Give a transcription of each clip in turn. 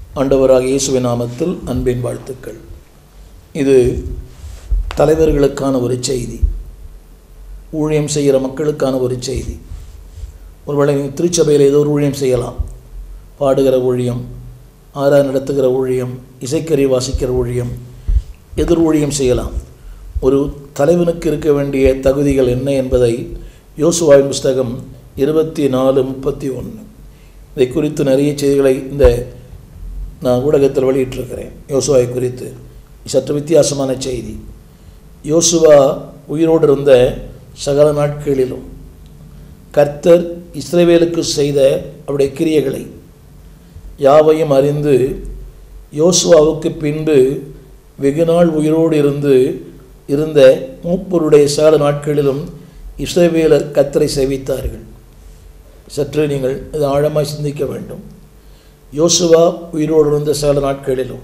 ஆண்டவராக இயேசுவின் நாமத்தில் அன்பின் வாழ்த்துக்கள் இது தலைவர்களுக்கான ஒரு செய்தி ஊழியம் செய்கிற மக்களுக்கான ஒரு செய்தி ஒருவேளை நீங்கள் திருச்சபையில் ஏதோ ஒரு ஊழியம் செய்யலாம் பாடுகிற ஊழியம் ஆறா நடத்துகிற ஊழியம் இசைக்கறி வாசிக்கிற ஊழியம் எதிர் ஊழியம் செய்யலாம் ஒரு தலைவனுக்கு இருக்க வேண்டிய தகுதிகள் என்ன என்பதை யோசுவாவின் புஸ்தகம் இருபத்தி நாலு முப்பத்தி ஒன்று இதை குறித்து நிறைய செய்திகளை இந்த நான் ஊடகத்தில் வெளியிட்டிருக்கிறேன் யோசுவாவை குறித்து சற்று வித்தியாசமான செய்தி யோசுவா உயிரோடு இருந்த சகல நாட்களிலும் கர்த்தர் இஸ்ரேவேலுக்கு செய்த அவருடைய கிரியைகளை யாவையும் அறிந்து யோசுவாவுக்கு பின்பு வெகுநாள் உயிரோடு இருந்து இருந்த மூப்பருடைய சகல நாட்களிலும் இஸ்ரேவேலர் கத்தரை சேவித்தார்கள் சற்று நீங்கள் இது ஆழமாய் சிந்திக்க வேண்டும் யோசுவா உயிரோடு இருந்த சகல நாட்களிலும்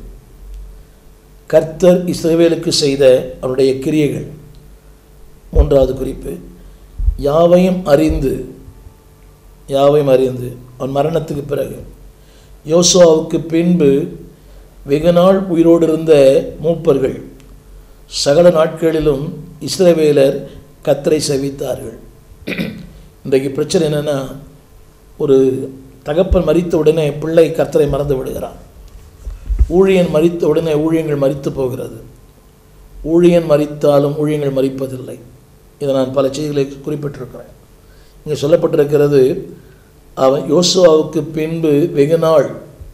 கர்த்தர் இஸ்ரேவேலுக்கு செய்த அவருடைய கிரியைகள் மூன்றாவது குறிப்பு யாவையும் அறிந்து யாவையும் அறிந்து அவன் மரணத்துக்கு பிறகு யோசுவாவுக்கு பின்பு வெகுநாள் உயிரோடு இருந்த மூப்பர்கள் சகல நாட்களிலும் இஸ்ரவேலர் கத்தரை செவித்தார்கள் இன்றைக்கு பிரச்சனை என்னென்னா ஒரு தகப்பன் மறித்த உடனே பிள்ளை கர்த்தரை மறந்து விடுகிறான் ஊழியன் மறித்த உடனே ஊழியங்கள் மறித்து போகிறது ஊழியன் மறித்தாலும் ஊழியங்கள் மறிப்பதில்லை இதை நான் பல செய்திகளை குறிப்பிட்டிருக்கிறேன் இங்கே சொல்லப்பட்டிருக்கிறது அவன் யோசுவாவுக்கு பின்பு வெகு நாள்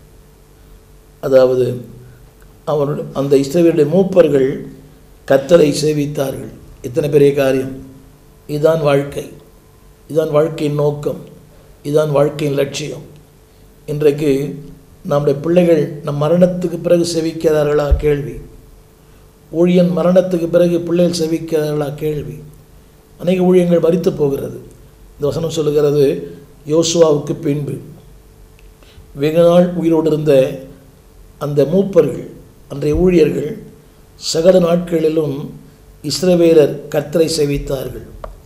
அதாவது அவனுடைய அந்த இஸ்ரேலுடைய மூப்பர்கள் கத்தரை சேவித்தார்கள் இத்தனை பெரிய காரியம் இதுதான் வாழ்க்கை இதுதான் வாழ்க்கையின் நோக்கம் இதுதான் வாழ்க்கையின் லட்சியம் இன்றைக்கு நம்முடைய பிள்ளைகள் நம் மரணத்துக்கு பிறகு செவிக்கிறார்களா கேள்வி ஊழியன் மரணத்துக்கு பிறகு பிள்ளைகள் செவிக்கிறார்களா கேள்வி அநேக ஊழியங்கள் மறித்து போகிறது இந்த வசனம் சொல்லுகிறது யோசுவாவுக்கு பின்பு வெகு நாள் உயிரோடு இருந்த அந்த மூப்பர்கள் அன்றைய ஊழியர்கள் சகல நாட்களிலும் இஸ்ரவேலர் கர்த்தரை செவித்தார்கள்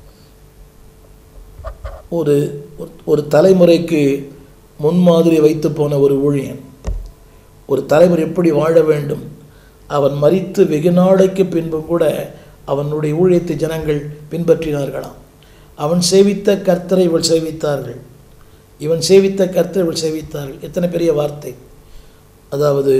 ஒரு ஒரு தலைமுறைக்கு முன்மாதிரி வைத்து போன ஒரு ஊழியன் ஒரு தலைவர் எப்படி வாழ வேண்டும் அவன் மறித்து வெகு நாளைக்கு பின்பும் கூட அவனுடைய ஊழியத்தை ஜனங்கள் பின்பற்றினார்களாம் அவன் சேவித்த கர்த்தரை இவள் சேவித்தார்கள் இவன் சேவித்த கர்த்தரை இவள் சேவித்தார்கள் எத்தனை பெரிய வார்த்தை அதாவது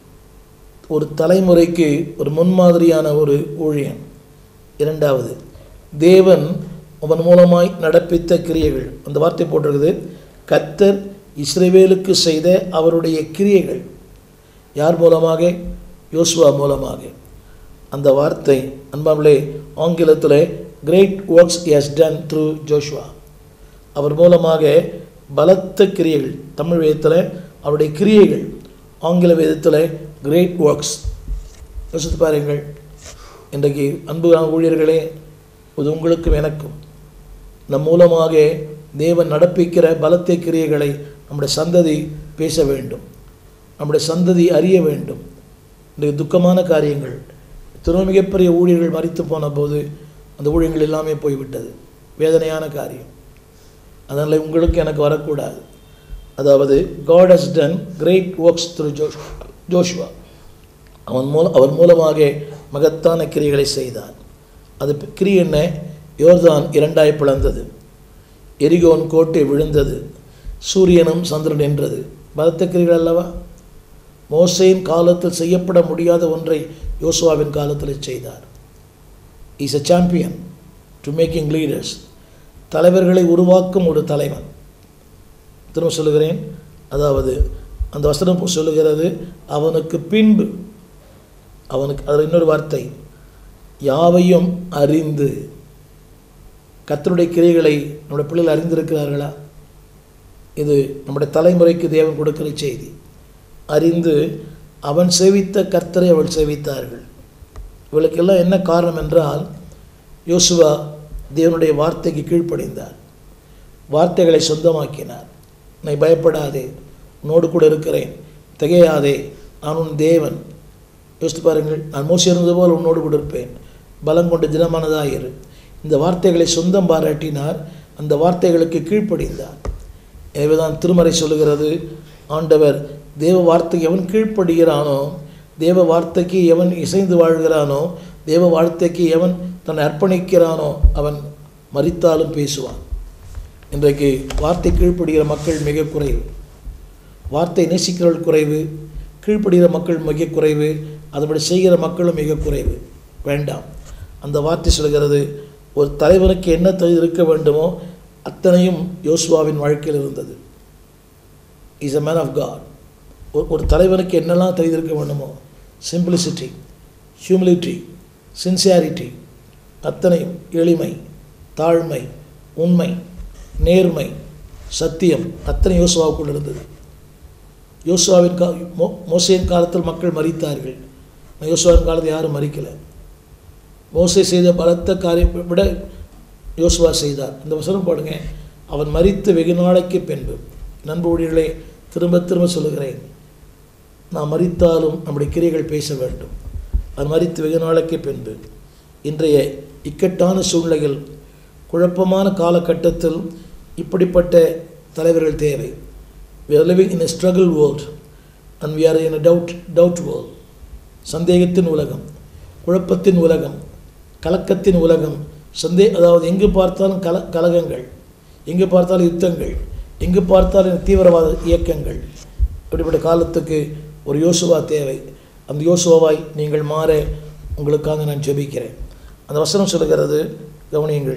ஒரு தலைமுறைக்கு ஒரு முன்மாதிரியான ஒரு ஊழியன் இரண்டாவது தேவன் அவன் மூலமாய் நடப்பித்த கிரியைகள் அந்த வார்த்தை போட்டிருக்குது கத்தர் இஸ்ரேவேலுக்கு செய்த அவருடைய கிரியைகள் யார் மூலமாக யோசுவா மூலமாக அந்த வார்த்தை அன்பாமலே ஆங்கிலத்தில் great works is done through Joshua அவர் மூலமாக பலத்த கிரியைகள் தமிழ் வேதத்தில் அவருடைய கிரியைகள் ஆங்கில வேதத்தில் கிரேட் ஒர்க்ஸ் யோசித்து பாருங்கள் இன்றைக்கு அன்பு ஊழியர்களே இது உங்களுக்கும் எனக்கும் நம் மூலமாக தேவன் நடப்பிக்கிற பலத்தை கிரியைகளை நம்முடைய சந்ததி பேச வேண்டும் நம்முடைய சந்ததி அறிய வேண்டும் இன்றைக்கு துக்கமான காரியங்கள் திரும்ப மிகப்பெரிய ஊழியர்கள் மறித்து போன போது அந்த ஊழியங்கள் எல்லாமே போய்விட்டது வேதனையான காரியம் அதனால் உங்களுக்கு எனக்கு வரக்கூடாது அதாவது God has done great works through Josh Joshua அவன் மூலம் அவர் மூலமாக மகத்தான கிரியைகளை செய்தார் அது கிரி என்ன யோர்தான் இரண்டாய் பிளந்தது எரிகோன் கோட்டை விழுந்தது சூரியனும் சந்திரன் நின்றது பலத்த கிரிகள் அல்லவா மோசையின் காலத்தில் செய்யப்பட முடியாத ஒன்றை யோசுவாவின் காலத்தில் செய்தார் is a champion to making leaders தலைவர்களை உருவாக்கும் ஒரு தலைவன் திரும்ப சொல்லுகிறேன் அதாவது அந்த வசனம் சொல்லுகிறது அவனுக்கு பின்பு அவனுக்கு அதில் இன்னொரு வார்த்தை யாவையும் அறிந்து கத்தருடைய கிரைகளை நம்முடைய பிள்ளைகள் அறிந்திருக்கிறார்களா இது நம்முடைய தலைமுறைக்கு தேவன் கொடுக்கிற செய்தி அறிந்து அவன் சேவித்த கர்த்தரை அவள் சேவித்தார்கள் இவளுக்கெல்லாம் என்ன காரணம் என்றால் யோசுவா தேவனுடைய வார்த்தைக்கு கீழ்ப்படிந்தார் வார்த்தைகளை சொந்தமாக்கினார் நீ பயப்படாதே உன்னோடு கூட இருக்கிறேன் திகையாதே நான் உன் தேவன் யோசித்து பாருங்கள் நான் மோசி இருந்தது போல் உன்னோடு கூட இருப்பேன் பலம் கொண்ட தினமானதாயிரு இந்த வார்த்தைகளை சொந்தம் பாராட்டினார் அந்த வார்த்தைகளுக்கு கீழ்ப்படிந்தார் எனவேதான் திருமறை சொல்லுகிறது ஆண்டவர் தேவ வார்த்தைக்கு எவன் கீழ்ப்படுகிறானோ தேவ வார்த்தைக்கு எவன் இசைந்து வாழ்கிறானோ தேவ வார்த்தைக்கு எவன் தன்னை அர்ப்பணிக்கிறானோ அவன் மறித்தாலும் பேசுவான் இன்றைக்கு வார்த்தை கீழ்ப்படுகிற மக்கள் மிக குறைவு வார்த்தை நேசிக்கிறவர்கள் குறைவு கீழ்ப்படுகிற மக்கள் மிக குறைவு அதுபடி செய்கிற மக்களும் மிக குறைவு வேண்டாம் அந்த வார்த்தை சொல்கிறது ஒரு தலைவனுக்கு என்ன தகுதி இருக்க வேண்டுமோ அத்தனையும் யோசுவாவின் வாழ்க்கையில் இருந்தது is a man of God ஒரு ஒரு தலைவனுக்கு என்னெல்லாம் தகுதி இருக்க வேண்டுமோ சிம்பிளிசிட்டி ஹியூமிலிட்டி சின்சியாரிட்டி அத்தனையும் எளிமை தாழ்மை உண்மை நேர்மை சத்தியம் அத்தனை யோசுவாவுக்குள் இருந்தது யோசுவாவின் கா மோ மோசையின் காலத்தில் மக்கள் மறித்தார்கள் ஆனால் யோசுவாவின் காலத்தில் யாரும் மறிக்கலை மோசை செய்த பலத்த காரியம் விட யோசுவா செய்தார் இந்த வசனம் பாடுங்க அவன் மறித்து வெகு நாளைக்கு பின்பு நண்பு ஊழியர்களே திரும்ப திரும்ப சொல்லுகிறேன் நாம் மறித்தாலும் நம்முடைய கிரியைகள் பேச வேண்டும் அவன் மறித்து வெகு நாளைக்கு பின்பு இன்றைய இக்கட்டான சூழ்நிலையில் குழப்பமான காலகட்டத்தில் இப்படிப்பட்ட தலைவர்கள் தேவை we are living in a struggle world and we are in a doubt doubt world சந்தேகத்தின் உலகம் குழப்பத்தின் உலகம் கலக்கத்தின் உலகம் சந்தே அதாவது எங்கு பார்த்தாலும் கல கலகங்கள் எங்கு பார்த்தாலும் யுத்தங்கள் எங்கு பார்த்தாலும் தீவிரவாத இயக்கங்கள் இப்படிப்பட்ட காலத்துக்கு ஒரு யோசுவா தேவை அந்த யோசுவாவாய் நீங்கள் மாற உங்களுக்காக நான் ஜெபிக்கிறேன் அந்த வசனம் சொல்லுகிறது கவனியுங்கள்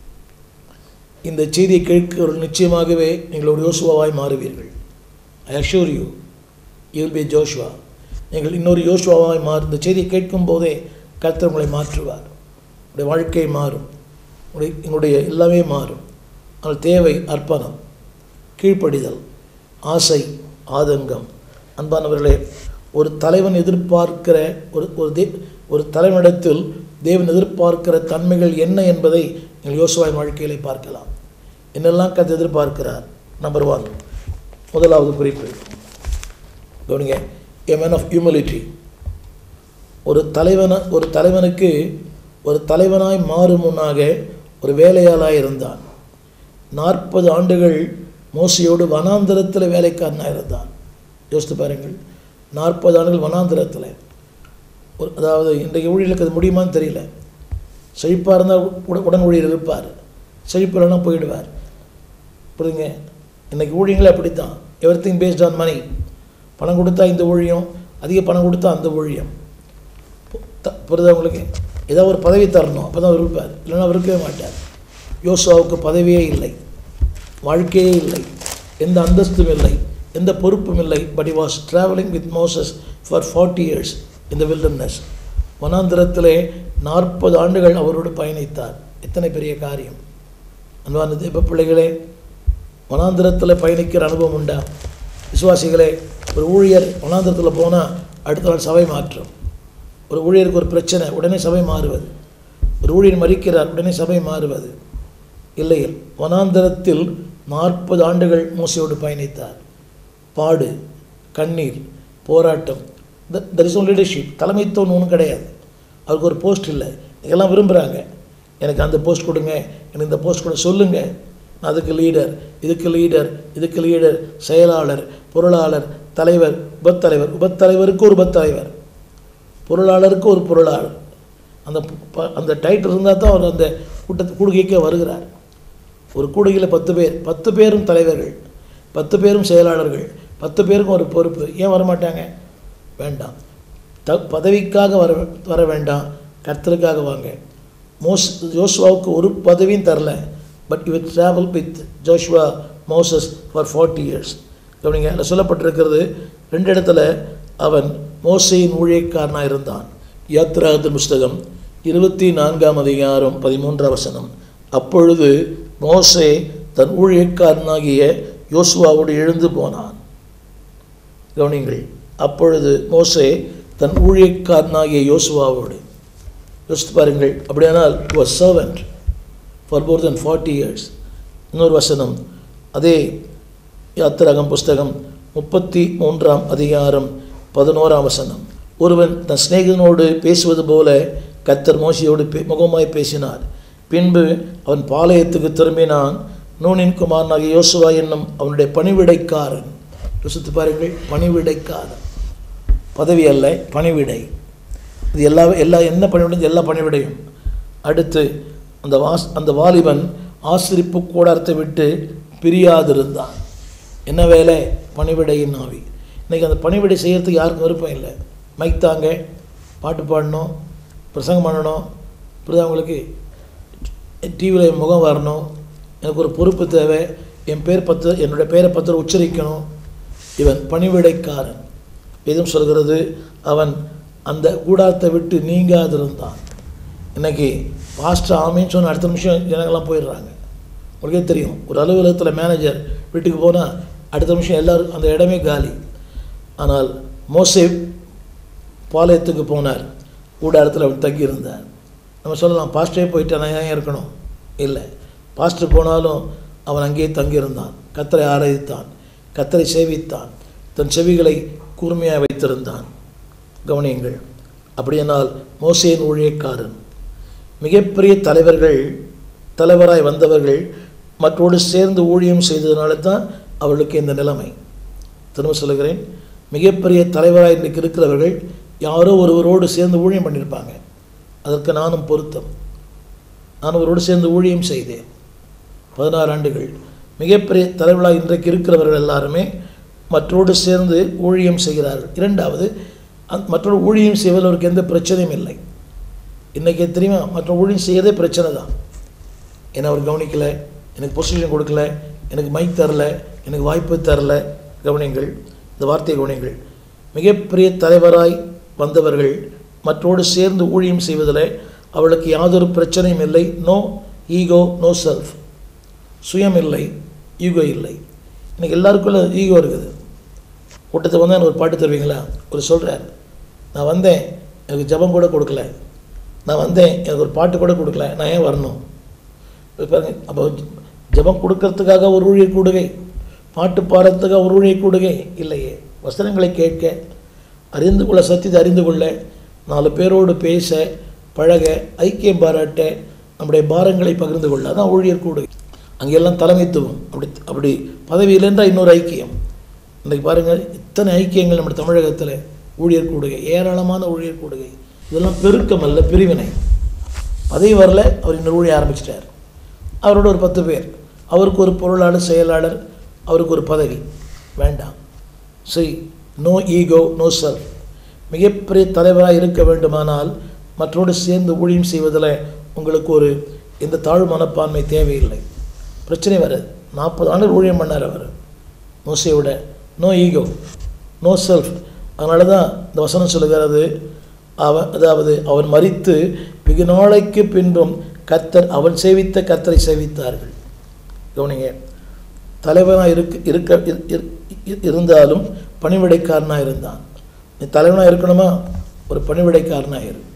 இந்த செய்தியை கேட்கிறவர்கள் நிச்சயமாகவே நீங்கள் ஒரு யோசுவாவாய் மாறுவீர்கள் I assure you you will be Joshua நீங்கள் இன்னொரு யோசுவாவாய் மாறு இந்த செய்தியை கேட்கும் போதே கர்த்தர் உங்களை மாற்றுவார் உங்களுடைய வாழ்க்கை மாறும் உங்களுடைய எங்களுடைய எல்லாமே மாறும் ஆனால் தேவை அர்ப்பணம் கீழ்ப்படிதல் ஆசை ஆதங்கம் அன்பானவர்களே ஒரு தலைவன் எதிர்பார்க்கிற ஒரு ஒரு தே ஒரு தலைவனிடத்தில் தேவன் எதிர்பார்க்கிற தன்மைகள் என்ன என்பதை நீங்கள் யோசுவாய் வாழ்க்கையிலே பார்க்கலாம் என்னெல்லாம் கத்து எதிர்பார்க்கிறார் நம்பர் ஒன் முதலாவது குறிப்பு கவனிங்க ஏ மேன் ஆஃப் ஹியூமிலிட்டி ஒரு தலைவன ஒரு தலைவனுக்கு ஒரு தலைவனாய் மாறும் முன்னாக ஒரு வேலையாளாய் இருந்தான் நாற்பது ஆண்டுகள் மோசையோடு வனாந்திரத்தில் வேலைக்காரனாக இருந்தான் யோசித்து பாருங்கள் நாற்பது ஆண்டுகள் வனாந்திரத்தில் ஒரு அதாவது இன்றைக்கு ஊழியர்களுக்கு அது முடியுமான்னு தெரியல செழிப்பாக இருந்தால் உட உடன் ஊழியர் இருப்பார் செழிப்பு இல்லைன்னா போயிடுவார் புரியுங்க இன்றைக்கி ஊழியங்களே அப்படித்தான் everything based on money பணம் கொடுத்தா இந்த ஊழியம் அதிக பணம் கொடுத்தா அந்த ஊழியம் த- புரியுதா உங்களுக்கு ஏதோ ஒரு பதவி தரணும் அப்போ தான் இருப்பார் இல்லைன்னா இருக்கவே மாட்டார் யோசுவாவுக்கு பதவியே இல்லை வாழ்க்கையே இல்லை எந்த அந்தஸ்தும் இல்லை எந்த பொறுப்பும் இல்லை but he was travelling with Moses for forty years இந்த wilderness வனாந்திரத்திலே நாற்பது ஆண்டுகள் அவரோடு பயணித்தார் எத்தனை பெரிய காரியம் அன்பான தேவ பிள்ளைகளே வனாந்திரத்தில் பயணிக்கிற அனுபவம் உண்டா விசுவாசிகளே ஒரு ஊழியர் வனாந்திரத்தில் போனால் அடுத்த நாள் சபை மாற்றம் ஒரு ஊழியருக்கு ஒரு பிரச்சனை உடனே சபை மாறுவது ஒரு ஊழியர் மறிக்கிறார் உடனே சபை மாறுவது இல்லை வனாந்தரத்தில் நாற்பது ஆண்டுகள் மோசையோடு பயணித்தார் பாடு கண்ணீர் போராட்டம் தர் இஸ் லீடர்ஷிப் தலைமைத்துவம் ஒன்றும் கிடையாது அவருக்கு ஒரு போஸ்ட் இல்லை எல்லாம் விரும்புகிறாங்க எனக்கு அந்த போஸ்ட் கொடுங்க எனக்கு இந்த போஸ்ட் கூட சொல்லுங்கள் நான் அதுக்கு லீடர் இதுக்கு லீடர் இதுக்கு லீடர் செயலாளர் பொருளாளர் தலைவர் உபத்தலைவர் உபத்தலைவருக்கு ஒரு உபத்தலைவர் பொருளாளருக்கு ஒரு பொருளாளர் அந்த ப- அந்த டைட்டில் இருந்தால் தான் அவர் அந்த கூட்டத்து கூடுகைக்கே வருகிறார் ஒரு கூடுகையில் பத்து பேர் பத்து பேரும் தலைவர்கள் பத்து பேரும் செயலாளர்கள் பத்து பேருக்கும் ஒரு பொறுப்பு ஏன் வரமாட்டாங்க வேண்டாம் த பதவிக்காக வர வர வேண்டாம் கர்த்தருக்காக வாங்க மோஸ் ஜோஷ்வாவுக்கு ஒரு பதவியும் தரல பட் இவர் travel with Joshua Moses for forty years கவனிங்க அதில் சொல்லப்பட்டிருக்கிறது ரெண்டு இடத்துல அவன் மோசையின் ஊழியக்காரனாக இருந்தான் யாத்ராகத்தின் புஸ்தகம் இருபத்தி நான்காம் அதிகாரம் பதிமூன்றாம் வசனம் அப்பொழுது மோசே தன் ஊழியக்காரனாகிய யோசுவாவோடு எழுந்து போனான் கவனிங்கள் அப்பொழுது மோசே தன் ஊழியக்காரனாகிய யோசுவாவோடு யோசித்து பாருங்கள் அப்படியானால் was servant for more than forty years இன்னொரு வசனம் அதே யாத்திராகம் புஸ்தகம் முப்பத்தி மூன்றாம் அதிகாரம் பதினோராம் வசனம் ஒருவன் தன் சிநேகிதனோடு பேசுவது போல கத்தர் மோசையோடு பே முகமாய் பேசினார் பின்பு அவன் பாளையத்துக்கு திரும்பினான் நூனின் குமாரனாகிய யோசுவா என்னும் அவனுடைய பணிவிடைக்காரன் யோசித்து பாருங்கள் பணிவிடைக்காரன் பதவி அல்ல பணிவிடை இது எல்லா எல்லா என்ன பணிவிடை எல்லா பணிவிடையும் அடுத்து அந்த வாஸ் அந்த வாலிபன் ஆசிரிப்பு கூடாரத்தை விட்டு பிரியாதிருந்தான் என்ன வேலை பணிவிடையின் ஆவி இன்றைக்கி அந்த பணிவிடை செய்கிறதுக்கு யாருக்கும் விருப்பம் இல்லை மைக் தாங்க பாட்டு பாடணும் பிரசங்கம் பண்ணணும் இப்படிதான் அவங்களுக்கு டிவியில் முகம் வரணும் எனக்கு ஒரு பொறுப்பு தேவை என் பேர் பத்து என்னுடைய பேரை பத்திரம் உச்சரிக்கணும் இவன் பணிவிடைக்காரன் வேதம் சொல்கிறது அவன் அந்த கூடாரத்தை விட்டு நீங்காதிருந்தான் இன்னைக்கு பாஸ்டர் ஆமின்னு சொன்ன அடுத்த நிமிஷம் ஜனங்கள்லாம் போயிடுறாங்க உங்களுக்கே தெரியும் ஒரு அலுவலகத்தில் மேனேஜர் வீட்டுக்கு போனால் அடுத்த நிமிஷம் எல்லோரும் அந்த இடமே காலி ஆனால் மோசே பாளையத்துக்கு போனார் கூடாரத்தில் அவன் தங்கியிருந்தார் நம்ம சொல்லலாம் பாஸ்டரே போயிட்டு நான் ஏன் இருக்கணும் இல்லை பாஸ்டர் போனாலும் அவன் அங்கேயே தங்கியிருந்தான் கத்தரை ஆராதித்தான் கத்தரை சேவித்தான் தன் செவிகளை கூர்மையாக வைத்திருந்தான் கவனியுங்கள் அப்படியானால் மோசேயின் ஊழியக்காரன் மிகப்பெரிய தலைவர்கள் தலைவராய் வந்தவர்கள் மற்றோடு சேர்ந்து ஊழியம் செய்ததுனால தான் அவர்களுக்கு இந்த நிலைமை திரும்ப சொல்லுகிறேன் மிகப்பெரிய தலைவராக இன்றைக்கு இருக்கிறவர்கள் யாரோ ஒருவரோடு சேர்ந்து ஊழியம் பண்ணியிருப்பாங்க அதற்கு நானும் பொருத்தம் நான் ஒருவரோடு சேர்ந்து ஊழியம் செய்தேன் பதினாறு ஆண்டுகள் மிகப்பெரிய தலைவர்களாக இன்றைக்கு இருக்கிறவர்கள் எல்லாருமே மற்றோடு சேர்ந்து ஊழியம் செய்கிறார்கள் இரண்டாவது அந் மற்றொரு ஊழியம் செய்வதில் அவருக்கு எந்த பிரச்சனையும் இல்லை இன்றைக்கி தெரியுமா மற்ற ஊழியம் செய்யறதே பிரச்சனை தான் என்னை அவர் கவனிக்கலை எனக்கு பொசிஷன் கொடுக்கல எனக்கு மைக் தரல எனக்கு வாய்ப்பு தரல கவனிங்கள் இந்த வார்த்தையை கவனிங்கள் மிகப்பெரிய தலைவராய் வந்தவர்கள் மற்றோடு சேர்ந்து ஊழியம் செய்வதில் அவளுக்கு யாதொரு பிரச்சனையும் இல்லை நோ ஈகோ நோ செல்ஃப் சுயம் இல்லை ஈகோ இல்லை எனக்கு எல்லாருக்குள்ள ஈகோ இருக்குது கூட்டத்தை வந்தால் எனக்கு ஒரு பாட்டு தருவீங்களா ஒரு சொல்கிறார் நான் வந்தேன் எனக்கு ஜபம் கூட கொடுக்கல நான் வந்தேன் எனக்கு ஒரு பாட்டு கூட கொடுக்கல நான் ஏன் வரணும் இப்ப பாருங்க அப்போ ஜபம் கொடுக்கறதுக்காக ஒரு ஊழியர் கூடுகை பாட்டு பாடுறதுக்காக ஒரு ஊழியர் கூடுகை இல்லையே வசனங்களை கேட்க அறிந்து கொள்ள சத்தியத்தை அறிந்து கொள்ள நாலு பேரோடு பேச பழக ஐக்கியம் பாராட்ட நம்முடைய பாரங்களை பகிர்ந்து கொள்ள அதான் ஊழியர் கூடுகை அங்கெல்லாம் தலைமைத்துவம் அப்படி அப்படி பதவியில் இருந்தால் இன்னொரு ஐக்கியம் இன்றைக்கு பாருங்கள் இத்தனை ஐக்கியங்கள் நம்ம தமிழகத்தில் ஊழியர் கூடுகை ஏராளமான ஊழியர் கூடுகை இதெல்லாம் பெருக்கம் அல்ல பிரிவினை பதவி வரல அவர் இன்னொரு ஊழிய ஆரம்பிச்சிட்டார் அவரோட ஒரு பத்து பேர் அவருக்கு ஒரு பொருளாளர் செயலாளர் அவருக்கு ஒரு பதவி வேண்டாம் சரி நோ ஈகோ நோ செல்ஃப் மிகப்பெரிய தலைவராக இருக்க வேண்டுமானால் மற்றோடு சேர்ந்து ஊழியம் செய்வதில் உங்களுக்கு ஒரு இந்த தாழ்வு மனப்பான்மை தேவையில்லை பிரச்சனை வராது நாற்பது ஆண்டு ஊழியம் பண்ணார் அவர் மோசையோட நோ ஈகோ நோ செல்ஃப் அதனால தான் இந்த வசனம் சொல்லுகிறது அவன் அதாவது அவன் மறித்து வெகு நாளைக்கு பின்பும் கத்தர் அவன் சேவித்த கத்தரை சேவித்தார்கள் கவனிங்க தலைவனாக இருக்க இருக்க இரு- இரு- இரு- இருந்தாலும் பணிவிடைக்காரனாக இருந்தான் நீ தலைவனாக இருக்கணுமா ஒரு பணிவிடைக்காரனாக இரு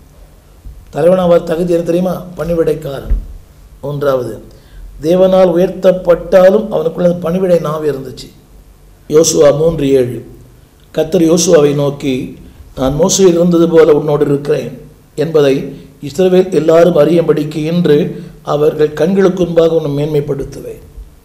தலைவனாக தகுதி என்ன தெரியுமா பணிவிடைக்காரன் மூன்றாவது தேவனால் உயர்த்தப்பட்டாலும் அவனுக்குள்ள அந்த பணிவிடை நாவு இருந்துச்சு யோசுவா மூன்று ஏழு கத்தர் யோசுவாவை நோக்கி நான் மோசையில் இருந்தது போல உன்னோடு இருக்கிறேன் என்பதை இஸ்ரவேல் எல்லாரும் அறியும்படிக்கு இன்று அவர்கள் கண்களுக்கு முன்பாக உன்னை மேன்மைப்படுத்துவேன்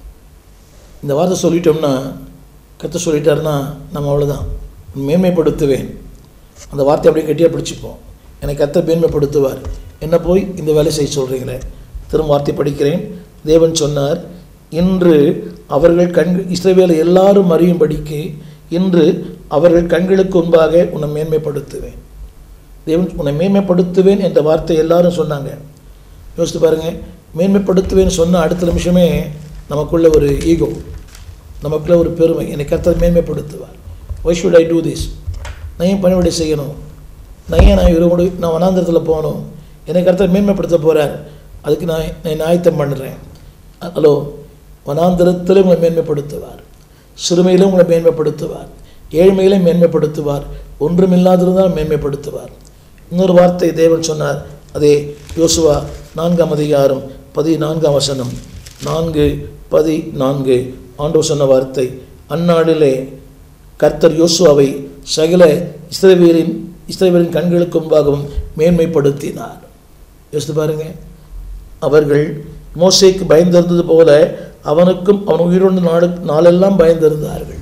இந்த வார்த்தை சொல்லிட்டோம்னா கத்த சொல்லிட்டாருன்னா நம்ம அவ்வளோதான் மேன்மைப்படுத்துவேன் அந்த வார்த்தை அப்படியே கட்டியாக பிடிச்சிப்போம் என்னை கத்த மேன்மைப்படுத்துவார் என்ன போய் இந்த வேலை செய்ய சொல்கிறீங்களே திரும்ப வார்த்தை படிக்கிறேன் தேவன் சொன்னார் இன்று அவர்கள் கண் இஸ்ரவேலை எல்லாரும் அறியும்படிக்கு இன்று அவர்கள் கண்களுக்கு முன்பாக உன்னை மேன்மைப்படுத்துவேன் தேவன் உன்னை மேன்மைப்படுத்துவேன் என்ற வார்த்தை எல்லாரும் சொன்னாங்க யோசித்து பாருங்க மேன்மைப்படுத்துவேன்னு சொன்ன அடுத்த நிமிஷமே நமக்குள்ள ஒரு ஈகோ நமக்குள்ள ஒரு பெருமை என்னை கர்த்தர் மேன்மைப்படுத்துவார் why should I do this நான் ஏன் பணிவிடை செய்யணும் நான் ஏன் நான் இவரோடு நான் வனாந்திரத்தில் போகணும் என்னை கர்த்தர் மேன்மைப்படுத்த போகிறார் அதுக்கு நான் நான் ஆயத்தம் பண்ணுறேன் ஹலோ வனாந்திரத்தில் உங்களை மேன்மைப்படுத்துவார் சிறுமையிலும் உங்களை மேன்மைப்படுத்துவார் ஏழ்மையிலும் மேன்மைப்படுத்துவார் ஒன்றுமில்லாதிருந்தால் மேன்மைப்படுத்துவார் இன்னொரு வார்த்தை தேவன் சொன்னார் அதே யோசுவா நான்காம் அதிகாரம் பதினான்காம் வசனம் நான்கு பதி நான்கு ஆண்டவர் சொன்ன வார்த்தை அந்நாளிலே கர்த்தர் யோசுவாவை சகல இஸ்ரவேலின் இஸ்ரவேலின் கண்களுக்கு முன்பாகவும் மேன்மைப்படுத்தினார் யோசித்து பாருங்க அவர்கள் மோசேக்கு பயந்திருந்தது போல அவனுக்கும் அவன் உயிரோடு நாடு நாளெல்லாம் பயந்திருந்தார்கள்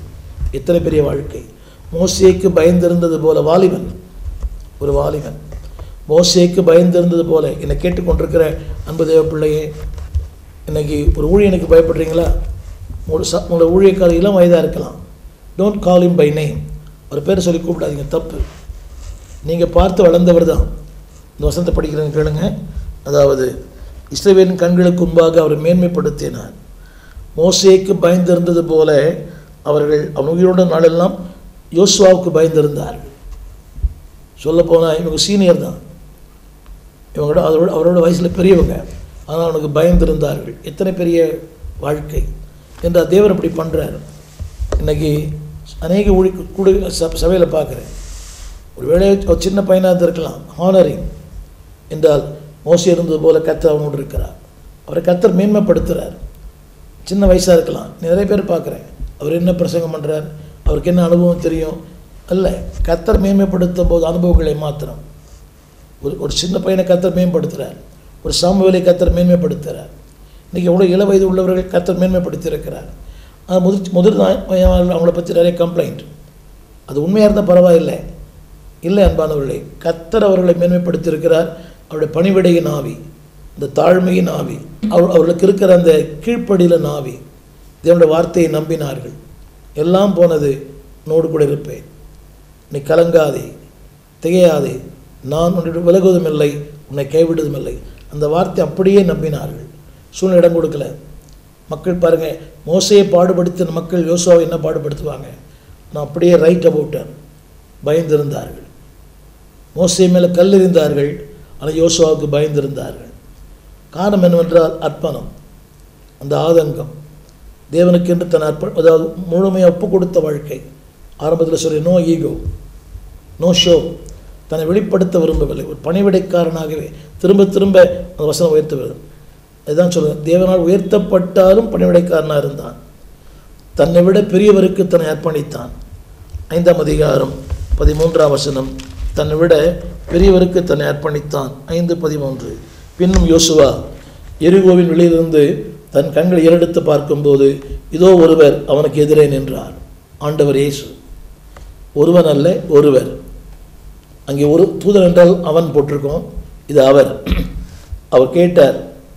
எத்தனை பெரிய வாழ்க்கை மோசேக்கு பயந்திருந்தது போல வாலிபன் ஒரு வாலிபன் மோசேக்கு பயந்திருந்தது போல என்னை கேட்டுக்கொண்டிருக்கிற அன்பு தேவ பிள்ளையே இன்னைக்கு ஒரு ஊழியனுக்கு பயப்படுறீங்களா உங்களோட ச உங்களோட ஊழியக்காரர் இளம் வயதாக இருக்கலாம் don't call him by name ஒரு பேரை சொல்லி கூப்பிடாதீங்க தப்பு நீங்கள் பார்த்து வளர்ந்தவர் தான் இந்த வசனத்தை படிக்கிறேன்னு கேளுங்க அதாவது இஸ்ரவேலின் கண்களுக்கு முன்பாக அவரை மேன்மைப்படுத்தினார் மோசேக்கு பயந்திருந்தது போல அவர்கள் அவன் உயிரோட நாளெல்லாம் யோசுவாவுக்கு பயந்திருந்தார்கள் சொல்லப்போனால் இவங்க சீனியர் தான் இவங்களோட அவரோட அவரோட வயசில் பெரியவங்க ஆனால் அவனுக்கு பயந்திருந்தார்கள் எத்தனை பெரிய வாழ்க்கை என்று தேவன் அப்படி பண்ணுறாரு இன்னைக்கு அநேக ஊழி கூட ச சபையில் பார்க்குறேன் ஒரு வேளை ஒரு சின்ன பையனாக இருந்திருக்கலாம் ஹானரிங் என்றால் மோசி இருந்தது போல கத்தர் அவனோடு இருக்கிறார் அவரை கத்தர் மேன்மைப்படுத்துகிறார் சின்ன வயசாக இருக்கலாம் நிறைய பேர் பார்க்குறேன் அவர் என்ன பிரசங்கம் பண்ணுறார் அவருக்கு என்ன அனுபவம் தெரியும் அல்ல கத்தர் மேன்மைப்படுத்தும் போது அனுபவங்களை மாத்திரம் ஒரு ஒரு சின்ன பையனை கத்தர் மேம்படுத்துகிறார் ஒரு சாமுவேலை கத்தர் மேன்மைப்படுத்துகிறார் இன்றைக்கி எவ்வளோ இள வயது உள்ளவர்கள் கத்தர் மேன்மைப்படுத்தி இருக்கிறார் அது முதிர் முதிர் அவங்கள பற்றி நிறைய கம்ப்ளைண்ட் அது உண்மையாக இருந்தால் பரவாயில்லை இல்லை அன்பானவர்களே கத்தர் அவர்களை மேன்மைப்படுத்தி இருக்கிறார் அவருடைய பணிவிடையின் ஆவி இந்த தாழ்மையின் ஆவி அவர் அவர்களுக்கு இருக்கிற அந்த கீழ்ப்படியில் நாவி தேவனுடைய வார்த்தையை நம்பினார்கள் எல்லாம் போனது நோடு கூட இருப்பேன் நீ கலங்காதே திகையாதே நான் உன்னுடைய விலகுவதும் இல்லை உன்னை கைவிடுவதும் இல்லை அந்த வார்த்தை அப்படியே நம்பினார்கள் சூழ்நிலை இடம் கொடுக்கல மக்கள் பாருங்கள் மோசையை பாடுபடுத்தின மக்கள் யோசுவாவை என்ன பாடுபடுத்துவாங்க நான் அப்படியே ரைட் அபவுட்டர் பயந்திருந்தார்கள் மோசை மேலே கல் எறிந்தார்கள் ஆனால் யோசுவாவுக்கு பயந்திருந்தார்கள் காரணம் என்னவென்றால் அர்ப்பணம் அந்த ஆதங்கம் தேவனுக்கென்று தன் அர்ப்ப அதாவது முழுமையாக ஒப்பு கொடுத்த வாழ்க்கை ஆரம்பத்தில் சொல்லி நோ ஈகோ நோ ஷோ தன்னை வெளிப்படுத்த விரும்பவில்லை ஒரு பணிவிடைக்காரனாகவே திரும்ப திரும்ப அந்த வசனம் உயர்த்த வரும் இதுதான் சொல்லுங்கள் தேவனால் உயர்த்தப்பட்டாலும் பணிவிடைக்காரனாக இருந்தான் தன்னை விட பெரியவருக்கு தன்னை அர்ப்பணித்தான் ஐந்தாம் அதிகாரம் பதிமூன்றாம் வசனம் தன்னை விட பெரியவருக்கு தன்னை அர்ப்பணித்தான் ஐந்து பதிமூன்று பின்னும் யோசுவா எரிகோவின் வெளியிலிருந்து தன் கண்களை ஏறெடுத்து பார்க்கும்போது இதோ ஒருவர் அவனுக்கு எதிரே நின்றார் ஆண்டவர் இயேசு ஒருவன் அல்ல ஒருவர் அங்கே ஒரு தூதன் என்றால் அவன் போட்டிருக்கோம் இது அவர் அவர் கேட்டார்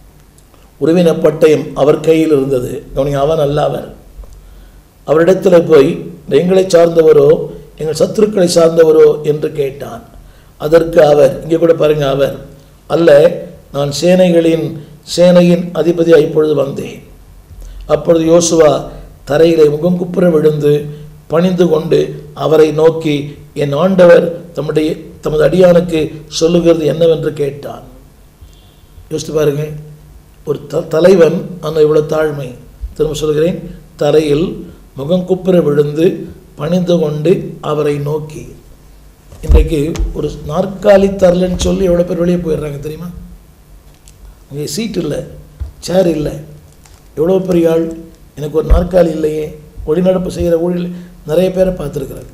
உறவின பட்டயம் அவர் கையில் இருந்தது கவனிங்க அவன் அல்ல அவர் அவரிடத்தில் போய் எங்களை சார்ந்தவரோ எங்கள் சத்துருக்களை சார்ந்தவரோ என்று கேட்டான் அதற்கு அவர் இங்கே கூட பாருங்க அவர் அல்ல நான் சேனைகளின் சேனையின் அதிபதியாக இப்பொழுது வந்தேன் அப்பொழுது யோசுவா தரையிலே முகம் குப்புற விழுந்து பணிந்து கொண்டு அவரை நோக்கி என் ஆண்டவர் தம்முடைய தமது அடியானுக்கு சொல்லுகிறது என்னவென்று கேட்டான் யோசித்து பாருங்க ஒரு த தலைவன் ஆனால் இவ்வளோ தாழ்மை திரும்ப சொல்கிறேன் தரையில் முகம் குப்புற விழுந்து பணிந்து கொண்டு அவரை நோக்கி இன்றைக்கு ஒரு நாற்காலி தரலன்னு சொல்லி எவ்வளோ பேர் வெளியே போயிடுறாங்க தெரியுமா அங்கே சீட் இல்லை சேர் இல்லை எவ்வளோ பெரிய ஆள் எனக்கு ஒரு நாற்காலி இல்லையே ஒளிநடப்பு செய்கிற ஊழில் நிறைய பேரை பார்த்துருக்குறாங்க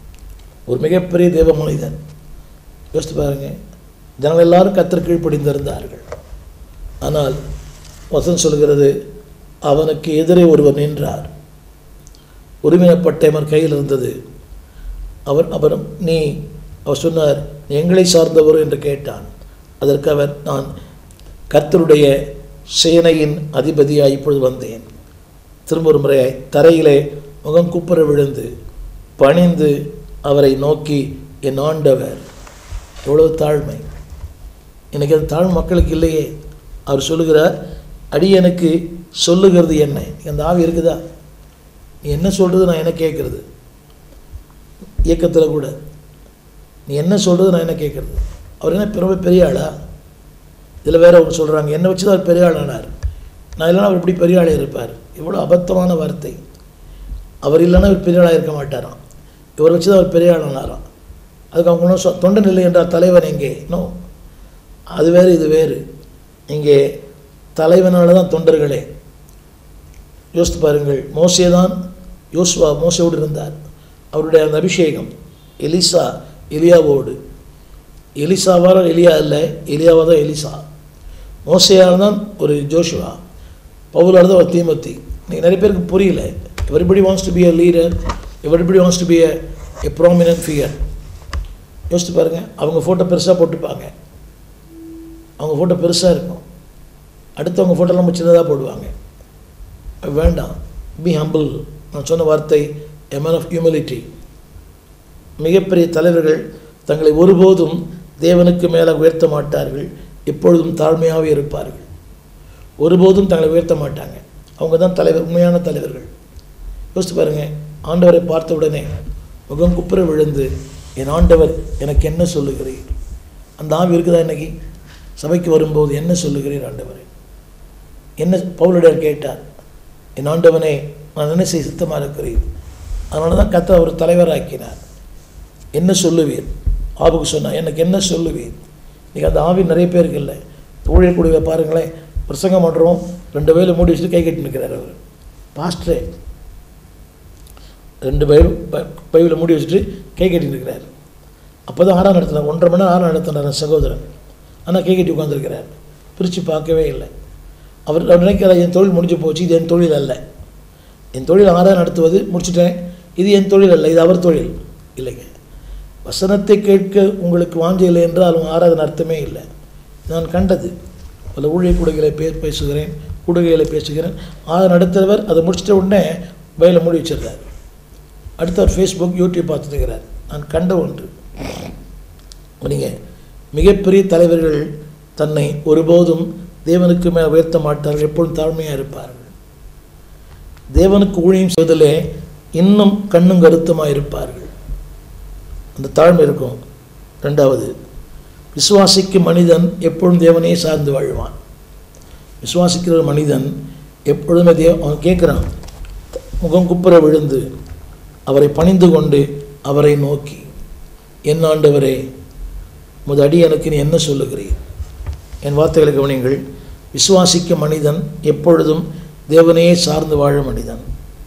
ஒரு மிகப்பெரிய தேவ மனிதன் யோசித்து பாருங்க ஜனங்கள் எல்லாரும் கத்தர் கீழ்ப்படிந்திருந்தார்கள் ஆனால் வசனம் சொல்கிறது அவனுக்கு எதிரே ஒருவர் நின்றார் உரிமையப்பட்டவர் கையில் இருந்தது அவர் அவர் நீ அவர் சொன்னார் "நீ எங்களை சார்ந்தவர் என்று கேட்டான் அதற்கு அவர் நான் கர்த்தருடைய சேனையின் அதிபதியாய் இப்பொழுது வந்தேன் திரும்ப ஒரு முறையாய் தரையிலே முகம் குப்புற விழுந்து பணிந்து அவரை நோக்கி என் ஆண்டவர் எவ்வளவு தாழ்மை எனக்கு அந்த தாழ் மக்களுக்கு இல்லையே அவர் சொல்லுகிறார் அடியனுக்கு சொல்லுகிறது என்ன அந்த ஆவி இருக்குதா நீ என்ன சொல்கிறது நான் என்ன கேட்குறது இயக்கத்தில் கூட நீ என்ன சொல்கிறது நான் என்ன கேட்குறது அவர் என்ன ரொம்ப பெரிய ஆளா இதில் வேற ஒன்று சொல்கிறாங்க என்னை வச்சு தான் அவர் பெரிய ஆளானார் நான் இல்லைன்னா அவர் இப்படி பெரிய ஆளாக இருப்பார் இவ்வளோ அபத்தமான வார்த்தை அவர் இல்லைன்னா அவர் பெரிய ஆளாக இருக்க மாட்டாராம் இவர் வச்சு தான் அவர் பெரிய ஆளானாராம் அதுக்கு அவங்க ஒன்றும் சொ தொண்டன் இல்லை என்றால் தலைவன் எங்கே நோ அது வேறு இது வேறு இங்கே தலைவனால தான் தொண்டர்களே யோசித்து பாருங்கள் மோசே தான் யோசுவா மோசையோடு இருந்தார் அவருடைய அந்த அபிஷேகம் எலிசா எலியாவோடு எலிசாவார எலியா இல்லை எலியாவா தான் எலிசா மோசையால் தான் ஒரு ஜோஷுவா பவுலார் தான் ஒரு தீமத்தி இன்னைக்கு நிறைய பேருக்கு புரியல everybody wants to be a leader everybody wants to be a prominent figure யோசித்து பாருங்கள் அவங்க ஃபோட்டோ பெருசாக போட்டுப்பாங்க அவங்க ஃபோட்டோ பெருசாக இருக்கும் அடுத்தவங்க ஃபோட்டோலாம் நம்ம சின்னதாக போடுவாங்க அது வேண்டாம் பி ஹம்பிள் நான் சொன்ன வார்த்தை எ மேன் ஆஃப் ஹியூமிலிட்டி மிகப்பெரிய தலைவர்கள் தங்களை ஒருபோதும் தேவனுக்கு மேலே உயர்த்த மாட்டார்கள் எப்பொழுதும் தாழ்மையாகவே இருப்பார்கள் ஒருபோதும் தங்களை உயர்த்த மாட்டாங்க அவங்க தான் தலைவர் உண்மையான தலைவர்கள் யோசித்து பாருங்கள் ஆண்டவரை பார்த்த உடனே முகம் குப்புற விழுந்து என் ஆண்டவர் எனக்கு என்ன சொல்லுகிறீர் அந்த ஆவி இருக்குதா இன்னைக்கு சபைக்கு வரும்போது என்ன சொல்லுகிறீர் ஆண்டவரே என்ன பவுலுடையார் கேட்டார் என் ஆண்டவனே நான் என்ன செய்ய சித்தமாக இருக்கிறேன் அதனால தான் கத்த அவர் தலைவராக்கினார் என்ன சொல்லுவீர் ஆபுக்கு சொன்னார் எனக்கு என்ன சொல்லுவீர் இன்றைக்கி அந்த ஆவி நிறைய பேருக்கு இல்லை ஊழியர் கூடிய பாருங்களேன் பிரசங்கம் பண்ணுறோம் ரெண்டு வயலில் மூடி வச்சுட்டு கை கட்டி நிற்கிறார் அவர் பாஸ்டரே ரெண்டு பைபிள் பைபிளை மூடி வச்சுட்டு கை கட்டி நிற்கிறார் அப்போ தான் ஆறாம் நடத்தினார் ஒன்றரை மணி நேரம் ஆறாம் நடத்தினார் என் சகோதரன் ஆனால் கை கட்டி உட்காந்துருக்கிறார் பிரித்து பார்க்கவே இல்லை அவர் அவர் நினைக்கிறார் என் தொழில் முடிஞ்சு போச்சு இது என் தொழில் அல்ல என் தொழில் ஆறாம் நடத்துவது முடிச்சிட்டேன் இது என் தொழில் அல்ல இது அவர் தொழில் இல்லைங்க வசனத்தை கேட்க உங்களுக்கு வாஞ்சை இல்லை என்றால் அவங்க ஆராதனை அர்த்தமே இல்லை நான் கண்டது பல ஊழிய கூடுகளை பேர் பேசுகிறேன் கூடுகைகளை பேசுகிறேன் ஆறு நடத்துகிறவர் அதை முடிச்சிட்ட உடனே வயலை மூடி வச்சிடுறார் அடுத்தவர் ஃபேஸ்புக் யூடியூப் பார்த்துருக்கிறார் நான் கண்ட ஒன்று நீங்கள் மிகப்பெரிய தலைவர்கள் தன்னை ஒருபோதும் தேவனுக்கு மேல் உயர்த்த மாட்டார்கள் எப்பொழுதும் தாழ்மையாக இருப்பார்கள் தேவனுக்கு ஊழியம் செய்வதிலே இன்னும் கண்ணும் கருத்துமாக இருப்பார்கள் அந்த தாழ்மை இருக்கும் ரெண்டாவது விசுவாசிக்கும் மனிதன் எப்பொழுதும் தேவனையே சார்ந்து வாழ்வான் விசுவாசிக்கிற ஒரு மனிதன் எப்பொழுதுமே தேவ அவன் கேட்குறான் முகம் குப்புற விழுந்து அவரை பணிந்து கொண்டு அவரை நோக்கி என் ஆண்டவரே முத அடி எனக்கு நீ என்ன சொல்லுகிறீர் என் வார்த்தைகளை கவனிங்கள் விசுவாசிக்கும் மனிதன் எப்பொழுதும் தேவனையே சார்ந்து வாழும் மனிதன்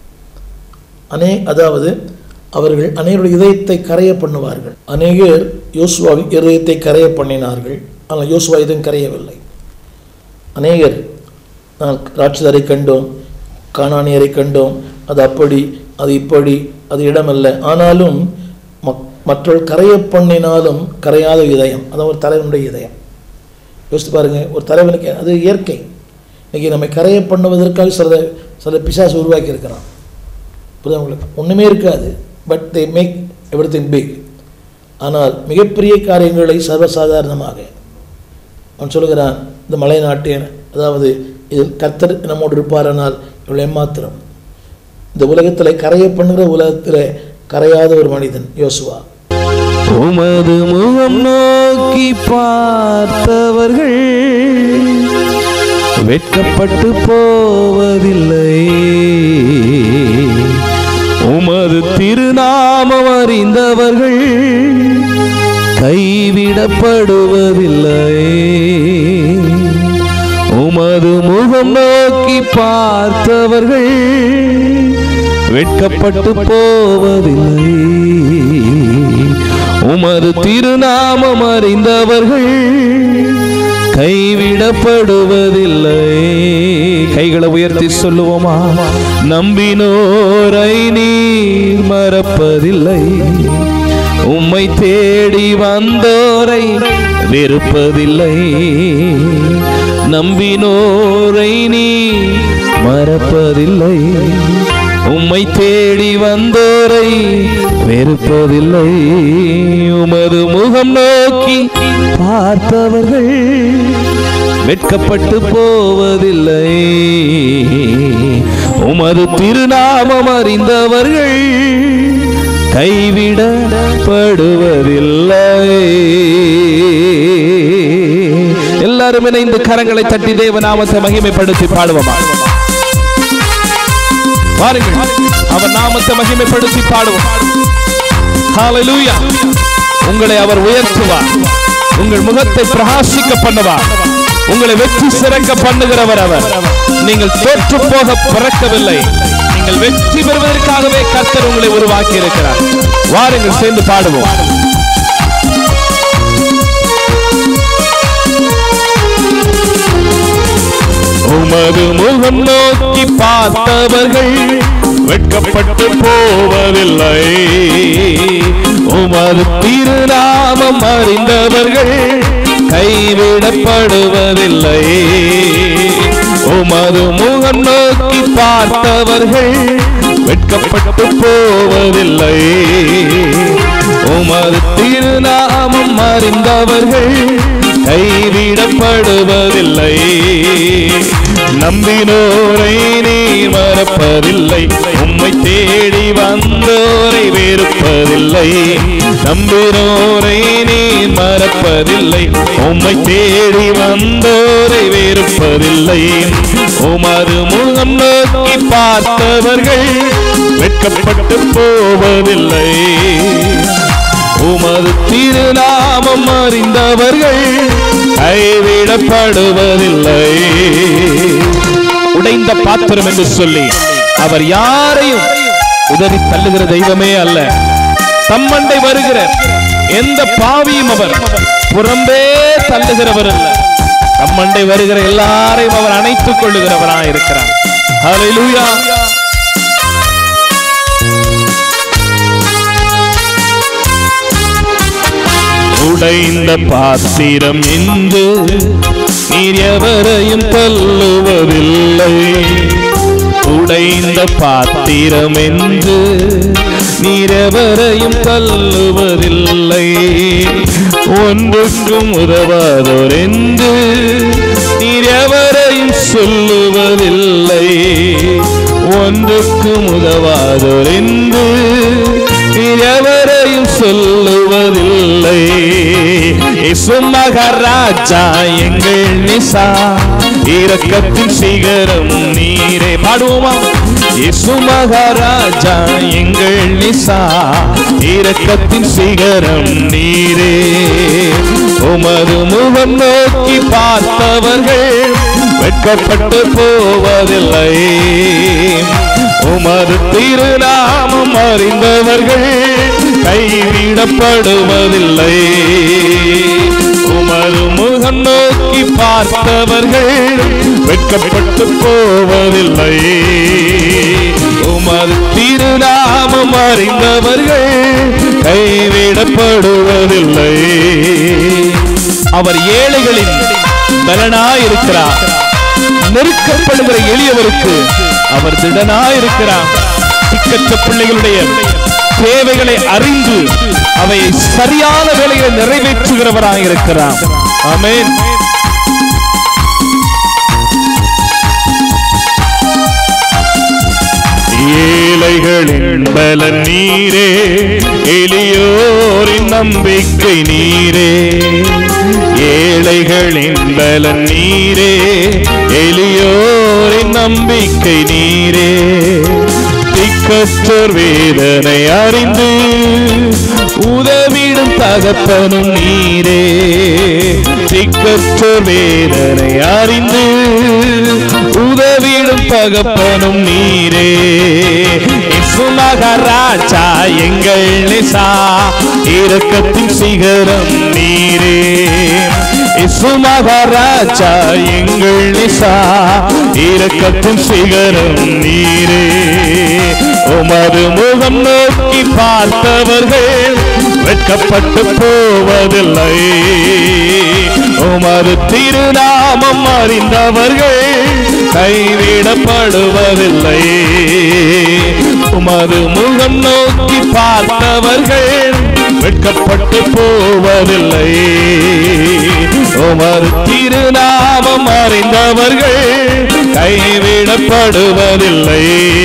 அனே அதாவது அவர்கள் அநேகருடைய இதயத்தை கரைய பண்ணுவார்கள் அநேகர் யோசுவாவின் இதயத்தை கரைய பண்ணினார்கள் ஆனால் யோசுவா இதயம் கரையவில்லை அநேகர் நான் ராட்சதரை கண்டோம் காணானியரை கண்டோம் அது அப்படி அது இப்படி அது இடமல்ல ஆனாலும் மக் மற்றவர்கள் கரைய பண்ணினாலும் கரையாத இதயம் அதான் ஒரு தலைவனுடைய இதயம் யோசித்து பாருங்கள் ஒரு தலைவனுக்கு அது இயற்கை இன்றைக்கி நம்மை கரைய பண்ணுவதற்காக சில சில பிசாசு உருவாக்கி இருக்கிறான் புரியுதா உங்களுக்கு ஒன்றுமே இருக்காது but they make everything big ஆனால் மிகப்பெரிய காரியங்களை சர்வசாதாரணமாக அவன் சொல்லுகிறான் இந்த மலை நாட்டியன் அதாவது இதில் கர்த்தர் நம்மோடு இருப்பாரானால் இவ்வளோ ஏமாத்திரம் இந்த உலகத்தில் கரைய பண்ணுகிற உலகத்தில் கரையாத ஒரு மனிதன் யோசுவா உமது முகம் நோக்கி பார்த்தவர்கள் வெட்கப்பட்டு போவதில்லை உமது திருநாமம் அறிந்தவர்கள் கைவிடப்படுவதில்லை உமது முகம் நோக்கி பார்த்தவர்கள் வெட்கப்பட்டு போவதில்லை உமது திருநாமம் அறிந்தவர்கள் கைவிடப்படுவதில்லை கைகளை உயர்த்தி சொல்லுவோமா நம்பினோரை நீர் மறப்பதில்லை உம்மை தேடி வந்தோரை வெறுப்பதில்லை நம்பினோரை நீ மறப்பதில்லை உம்மை தேடி வந்தோரை வெறுப்பதில்லை உமது முகம் நோக்கி பார்த்தவர்கள் வெட்கப்பட்டு போவதில்லை உமது திருநாமம் அறிந்தவர்கள் கைவிடப்படுவதில்லை எல்லாரும் இணைந்து கரங்களை தட்டி தேவநாமத்தை மகிமைப்படுத்தி பாடுவோமா பாருங்கள் அவர் நாமத்தை மகிமைப்படுத்தி பாடுவோம் ஹalleluya உங்களை அவர் உயர்த்துவார் உங்கள் முகத்தை பிரகாசிக்க பண்ணுவார் உங்களை வெற்றி சிறக்க பண்ணுகிறவர் அவர் நீங்கள் தோற்று போக பிறக்கவில்லை நீங்கள் வெற்றி பெறுவதற்காகவே கர்த்தர் உங்களை உருவாக்கி இருக்கிறார் வாருங்கள் சேர்ந்து பாடுவோம் உமது முகம் நோக்கி பார்த்தவர்கள் வெட்கப்பட்டு போவதில்லை உமது திருநாமம் அறிந்தவர்கள் கைவிடப்படுவதில்லை உமது முகம் நோக்கி பார்த்தவர்கள் வெட்கப்பட்டு போவதில்லை உமது திருநாமம் அறிந்தவர்கள் கைவிடப்படுவதில்லை நம்பினோரை நீ மறப்பதில்லை உம்மை தேடி வந்தோரை வெறுப்பதில்லை நம்பினோரை நீ மறப்பதில்லை உம்மை தேடி வந்தோரை வெறுப்பதில்லை உமது முகம் நோக்கி பார்த்தவர்கள் வெட்கப்பட்டு போவதில்லை உமது திருநாமம் அறிந்தவர்கள் கைவிடப்படுவதில்லை உடைந்த பாத்திரம் என்று சொல்லி அவர் யாரையும் உதறி தள்ளுகிற தெய்வமே அல்ல தம்மண்டை வருகிற எந்த பாவியும் அவர் புறம்பே தள்ளுகிறவர் அல்ல தம்மண்டை வருகிற எல்லாரையும் அவர் அணைத்துக் கொள்ளுகிறவராய் இருக்கிறார் ஹalleluya உடைந்த பாத்திரம் என்று நீர் எவரையும் தள்ளுவதில்லை உடைந்த பாத்திரம் என்று நீர் எவரையும் தள்ளுவதில்லை ஒன்றுக்கும் உதவாதோர் என்று நீர் எவரையும் சொல்லுவதில்லை ஒன்றுக்கும் உதவாதோர் என்று நீர் எவரையும் சொல்லுவதில்லை இயேசு மகாராஜா எங்கள் நிசா இரக்கத்தின் சிகரம் நீரே பாடுவோமா இயேசு மகாராஜா எங்கள் நிசா இரக்கத்தின் சிகரம் நீரே உமது முகம் நோக்கி பார்த்தவர்கள் வெட்கப்பட்டு போவதில்லை உமது திருநாமம் அறிந்தவர்கள் கைவிடப்படுவதில்லை உமது முகம் நோக்கி பார்த்தவர்கள் வெட்கப்பட்டு போவதில்லை உமது திருநாமம் அறிந்தவர்கள் கைவிடப்படுவதில்லை அவர் ஏழைகளின் பலனாயிருக்கிறார் நெருக்கப்படுகிற எளியவருக்கு அவர் திடனாயிருக்கிறார் திக்கற்ற பிள்ளைகளுடைய தேவைகளை அறிந்து அவை சரியான வேலைகளை நிறைவேற்றுகிறவராயிருக்கிறார் ஆமென் ஏழைகளின் பலன் நீரே எளியோரின் நம்பிக்கை நீரே ஏழைகளின் பலன் நீரே எளியோரின் நம்பிக்கை நீரே திக்கற்றோர் வேதனை அறிந்து உதவிடும் தகப்பனும் நீரே திக்கற்றோர் வேதனை அறிந்து உதவிடும் தகப்பனும் நீரே இயேசு மகாராஜா எங்கள் நிசா இரக்கத்தின் சிகரம் நீரே இயேசு மகாராஜா எங்கள் நிசா இரக்கத்தின் சிகரம் நீரே உமது முகம் நோக்கி பார்த்தவர்கள் வெட்கப்பட்டு போவதில்லை உமது திருநாமம் அறிந்தவர்கள் கைவிடப்படுவதில்லை உமது முகம் நோக்கி பார்த்தவர்கள் வெட்கப்பட்டு போவதில்லை உமது திருநாமம் அறிந்தவர்கள் கைவிடப்படுவதில்லை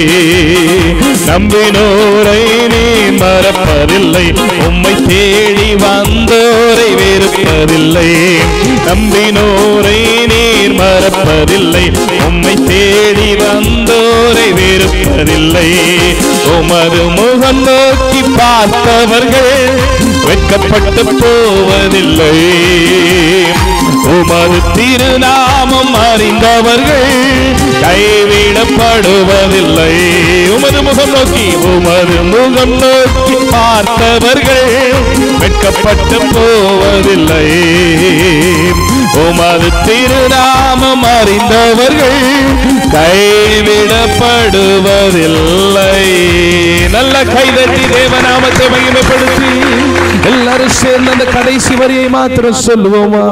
நம்பினோரை நீ மறப்பதில்லை உம்மை தேடி வந்தோரை வெறுப்பதில்லை நம்பினோரை நீர் மறப்பதில்லை உம்மை தேடி வந்தோரை வெறுப்பதில்லை உமது முகம் நோக்கி பார்த்தவர்கள் வெட்கப்பட்டு போவதில்லை உமது திருநாமம் அறிந்தவர்கள் கைவிடப்படுவதில்லை உமது முகம் நோக்கி உமது முகம் நோக்கி பார்த்தவர்கள் வெட்கப்பட்டு போவதில்லை உமது திருநாமம் அறிந்தவர்கள் கைவிடப்படுவதில்லை நல்ல கைதட்டி தேவநாமத்தை மகிமைப்படுத்தி எல்லாரும் சேர்ந்து அந்த கடைசி வரியை மாத்திரம் சொல்லுவோமா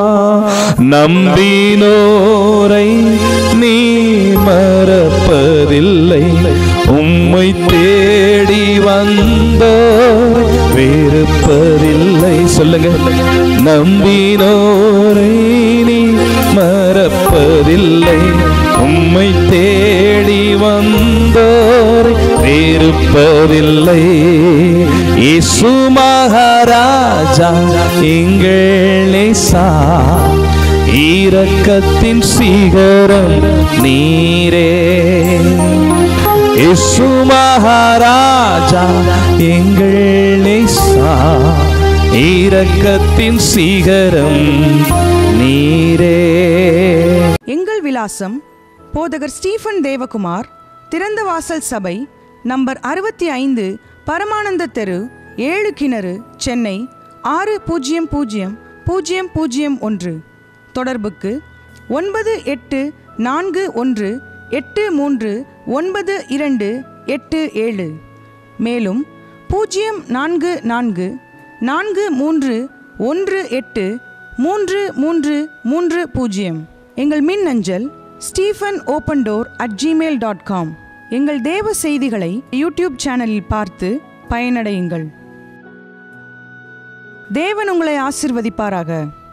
நம்பினோரை நீ மறப்பதில்லை உம்மை தேடி வந்தோர் வெறுப்பதில்லை சொல்லுங்க நம்பினோரை நீ மறப்பதில்லை உம்மை தேடி வந்தோர் வெறுப்பதில்லை இயேசு மகாராஜா எங்கள் நேசா இரக்கத்தின் சிகரம் நீரே இயேசு மகாராஜா எங்கள் நேசா இரக்கத்தின் சிகரம் நீரே எங்கள் விலாசம் போதகர் ஸ்டீஃபன் தேவகுமார் திறந்த வாசல் சபை நம்பர் அறுபத்தி ஐந்து பரமானந்த தெரு ஏழு கிணறு சென்னை ஆறு பூஜ்ஜியம் பூஜ்ஜியம் பூஜ்ஜியம் பூஜ்ஜியம் ஒன்று தொடர்புக்கு ஒன்பது எட்டு நான்கு ஒன்று எட்டு மூன்று ஒன்பது இரண்டு எட்டு ஏழு மேலும் பூஜ்ஜியம் நான்கு நான்கு நான்கு மூன்று ஒன்று எட்டு மூன்று மூன்று மூன்று பூஜ்ஜியம் எங்கள் மின் அஞ்சல் Stephen open door at Gmail dot com எங்கள் தேவ செய்திகளை யூடியூப் சேனலில் பார்த்து பயனடையுங்கள் தேவன் உங்களை ஆசிர்வதிப்பாராக